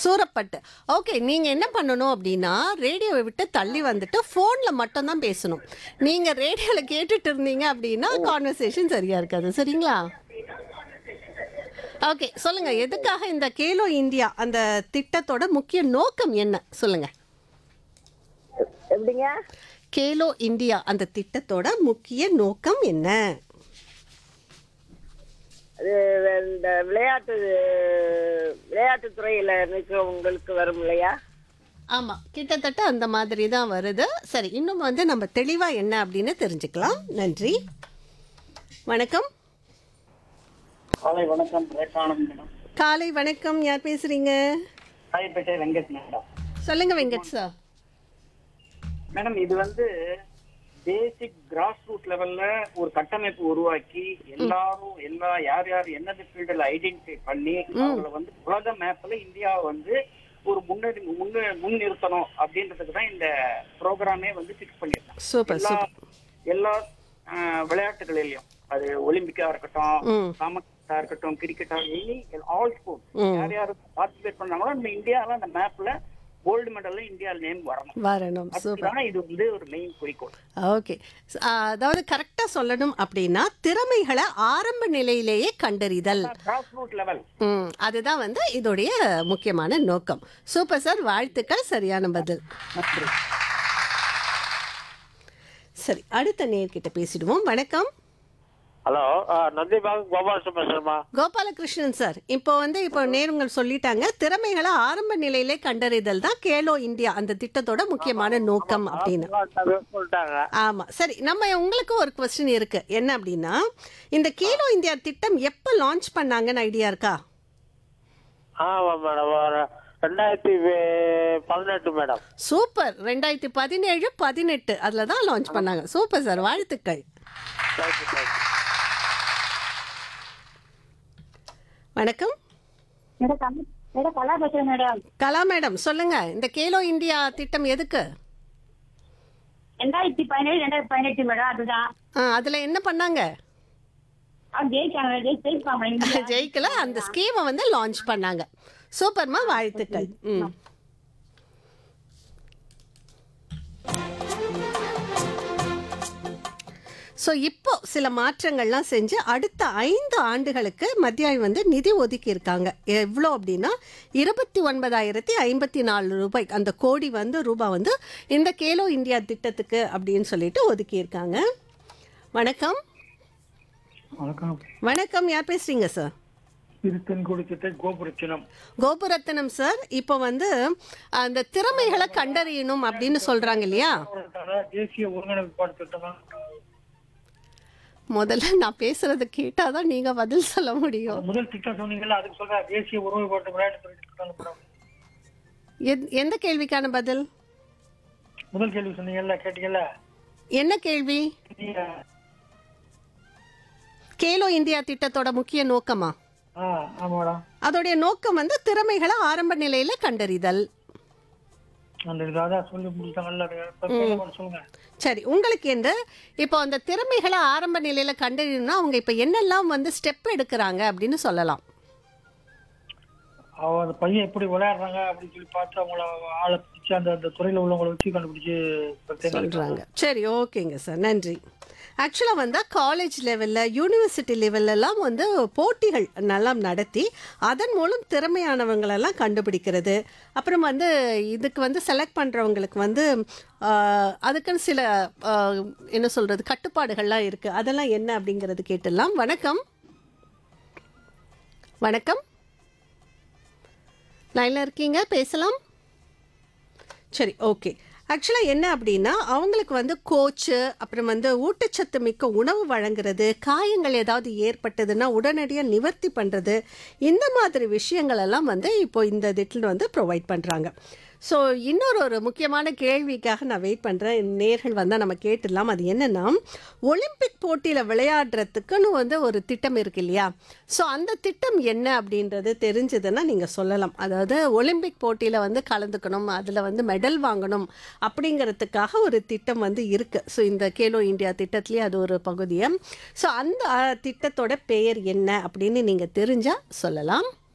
Surapattu okay நீங்கள் என்ன பண்ணணும் அப்படின்னா ரேடியோவை விட்டு தள்ளி வந்துட்டு ஃபோனில் மட்டும்தான் பேசணும் நீங்கள் ரேடியோவில் கேட்டுட்டு இருந்தீங்க அப்படின்னா கான்வர்சேஷன் சரியாக இருக்காது சரிங்களா ஓகே சொல்லுங்க எதுக்காக இந்த கேலோ இந்தியா அந்த திட்டத்தோட முக்கிய நோக்கம் என்ன சொல்லுங்க எப்படிங்க கேலோ இந்தியா அந்த திட்டத்தோட முக்கிய நோக்கம் என்ன அது இந்த விளையாட்டு விளையாட்டு துறையில இருக்கிறவங்களுக்கு வரும் இல்லையா ஆமாம் கிட்டத்தட்ட அந்த மாதிரி தான் வருது சரி இன்னும் வந்து நம்ம தெளிவாக என்ன அப்படின்னு தெரிஞ்சுக்கலாம் நன்றி வணக்கம் காலை வணக்கம் ரேகானந்த் மேடம் காலை வணக்கம் யார் பேசுறீங்க ராயப்பேட்டை வெங்கட் மேடம் சொல்லுங்க வெங்கட் சார் மேடம் இது வந்து பேசிக் கிராஸ் ரூட் லெவல்ல ஒரு கட்டமைப்பு உருவாக்கி எல்லாரும் எல்லா யார் யார் என்னென்ன ஃபீல்டில் ஐடென்டிஃபை பண்ணி அவங்கள வந்து உலக மேப்ல இந்தியாவை வந்து ஒரு முன்னேறி முன்னே முன் நிறுத்தணும் அப்படின்றதுக்கு தான் இந்த ப்ரோக்ராமே வந்து ஃபிக்ஸ் பண்ணியிருக்காங்க சூப்பர் எல்லா சூப்பர் எல்லா ஆஹ், விளையாட்டுகளிலையும் அது ஒலிம்பிக்கா இருக்கட்டும் ம். காமன்வெல்த்தா இருக்கட்டும் கிரிக்கெட்டா எனி ஆல் ஸ்போர்ட்ஸ் ம். யார் யார் பார்ட்டிசிபேட் பண்ணாங்களோ நம்ம இந்தியாவில் அந்த மேப்ல கோல்டு மெடல்ல இந்தியா நேம் வரணும் வரணும் சூப்பர் அதுதான் இது வந்து ஒரு மெயின் குறிக்கோள் ஓகே அதாவது கரெக்டாக சொல்லணும் அப்படின்னா திறமைகளை ஆரம்ப நிலையிலேயே கண்டறிதல் கிராஸ் ரூட் லெவல் ம் அதுதான் வந்து இதோடைய முக்கியமான நோக்கம் சூப்பர் சார் வாழ்த்துக்கள் சரியான பதில் நன்றி சரி அடுத்த நேர்கிட்ட பேசிடுவோம் வணக்கம் ஹலோ நந்திபாக் கோபாலசம் பேசுறேம்மா கோபாலகிருஷ்ணன் சார் இப்போ வந்து இப்போ நேருங்கள் சொல்லிட்டாங்க திறமைகளை ஆரம்ப நிலையிலே கண்டறிதல் தான் கேலோ இந்தியா அந்த திட்டத்தோட முக்கியமான நோக்கம் அப்படின்னு சொல்லிட்டாங்க ஆமா சரி நம்ம உங்களுக்கு ஒரு கொஸ்டின் இருக்கு என்ன அப்படின்னா இந்த கேலோ இந்தியா திட்டம் எப்போ லான்ச் பண்ணாங்கன்னு ஐடியா இருக்கா ஆமா மேடம் ஒரு ரெண்டாயிரத்தி வே- பதினெட்டு மேடம் சூப்பர் ரெண்டாயிரத்தி பதினேழு பதினெட்டு அதில் தான் லான்ச் பண்ணாங்க சூப்பர் சார் வாழ்த்துக்கள் தேங்க்யூ தேங்க்யூ வணக்கம் மேடம் கல- மேடம் கலா பேசுறேன் மேடம் கலா மேடம் சொல்லுங்க இந்த கேலோ இந்தியா திட்டம் எதுக்கு ரெண்டாயிரத்தி பதினேழு ரெண்டாயிரத்தி பதினெட்டு மேடம் அதுதான் ஆ, அதுல என்ன பண்ணாங்க அவங்க ஜெயிச்சாங்க ஜெயி- ஜெயிப்பாங்க இந்தியா. ஜெயிக்கல அந்த ஸ்கீமை வந்து லான்ச் பண்ணாங்க சூப்பர்மா வாழ்த்துக்கள் ம் ஸோ இப்போ சில மாற்றங்கள்லாம் செஞ்சு அடுத்த ஐந்து ஆண்டுகளுக்கு மத்திய வந்து நிதி ஒதுக்கி இருக்காங்க எவ்வளோ அப்படின்னா இருபத்தி ஒன்பதாயிரத்தி ஐம்பத்தி நாலு ரூபாய் அந்த கோடி வந்து ரூபாய் வந்து இந்த கேலோ இந்தியா திட்டத்துக்கு அப்படின்னு சொல்லிட்டு ஒதுக்கி இருக்காங்க வணக்கம் வணக்கம் வணக்கம் யார் பேசுறீங்க சார் இது தென்கொடி திட்ட கோபுரத்தினம் கோபுரத்தனம் சார் இப்போ வந்து அந்த திறமைகளை கண்டறியணும் அப்படின்னு சொல்றாங்க இல்லையா தேசிய ஒருங்கிணைப்பாடு திட்டமா முதல்ல நான் பேசுறது கேட்டாதான் நீங்க பதில் சொல்ல முடியும் முதல் திட்டம் சொன்னீங்கல்ல அதுக்கு சொல்ற தேசிய ஒருமைப்பாட்டு விளையாட்டு துறை திட்டம் மேடம் எத்- எந்த கேள்விக்கான பதில் முதல் கேள்வி சொன்னீங்கல்ல கேட்டீங்கல்ல என்ன கேள்வி நீங்க கேலோ இந்தியா திட்டத்தோட முக்கிய நோக்கமா ஆ ஆமா மேடம் அதோடைய நோக்கம் வந்து திறமைகளை ஆரம்ப நிலையில கண்டறிதல் அந்த இது அதான் சொல்லி முடிச்சாங்கல்ல அது இப்ப கேளுங்க, சொல்லுங்க சரி உங்களுக்கு என்று இப்போ அந்த திறமைகளை ஆரம்ப நிலையில கண்டறியணும்னா அவங்க இப்போ என்னெல்லாம் வந்து ஸ்டெப் எடுக்கிறாங்க அப்படின்னு சொல்லலாம் அவ அந்த பையன் எப்படி விளையாடுறாங்க அப்படின்னு சொல்லி பார்த்து அவங்கள ஆளை பிடிச்சி அந்த அந்த துறையில உள்ளவங்களை வச்சு கண்டுபிடிச்சு பிரத்யேகம் சொல்கிறாங்க சரி ஓகேங்க சார் நன்றி ஆக்சுவலாக வந்து காலேஜ் லெவலில் யூனிவர்சிட்டி லெவல்லலாம் வந்து போட்டிகள் நல்லா நடத்தி அதன் மூலம் திறமையானவங்களெல்லாம் கண்டுபிடிக்கிறது அப்புறம் வந்து இதுக்கு வந்து செலக்ட் பண்ணுறவங்களுக்கு வந்து ஆஹ், அதுக்குன்னு சில ஆஹ், என்ன சொல்கிறது கட்டுப்பாடுகள்லாம் இருக்குது அதெல்லாம் என்ன அப்படிங்கிறது கேட்டுடலாம் வணக்கம் வணக்கம் லைனில் இருக்கீங்க பேசலாம் சரி ஓகே ஆக்சுவலாக என்ன அப்படின்னா அவங்களுக்கு வந்து கோச்சு அப்புறம் வந்து ஊட்டச்சத்து மிக்க உணவு வழங்குறது காயங்கள் ஏதாவது ஏற்பட்டதுன்னா உடனடியாக நிவர்த்தி பண்ணுறது இந்த மாதிரி விஷயங்கள் எல்லாம் வந்து இப்போ இந்த திட்டில் வந்து ப்ரொவைட் பண்ணுறாங்க ஸோ இன்னொரு ஒரு முக்கியமான கேள்விக்காக நான் வெயிட் பண்ணுறேன் நேர்கள் வந்தால் நம்ம கேட்டுடலாம் அது என்னென்னா ஒலிம்பிக் போட்டியில் விளையாடுறதுக்குன்னு வந்து ஒரு திட்டம் இருக்கு இல்லையா ஸோ அந்த திட்டம் என்ன அப்படின்றது தெரிஞ்சதுன்னா நீங்கள் சொல்லலாம் அதாவது ஒலிம்பிக் போட்டியில் வந்து கலந்துக்கணும் அதில் வந்து மெடல் வாங்கணும் அப்படிங்கிறதுக்காக ஒரு திட்டம் வந்து இருக்குது ஸோ இந்த கேலோ இந்தியா திட்டத்துலேயே அது ஒரு பகுதியை ஸோ அந்த அஹ், திட்டத்தோட பெயர் என்ன அப்படின்னு நீங்கள் தெரிஞ்சால் சொல்லலாம்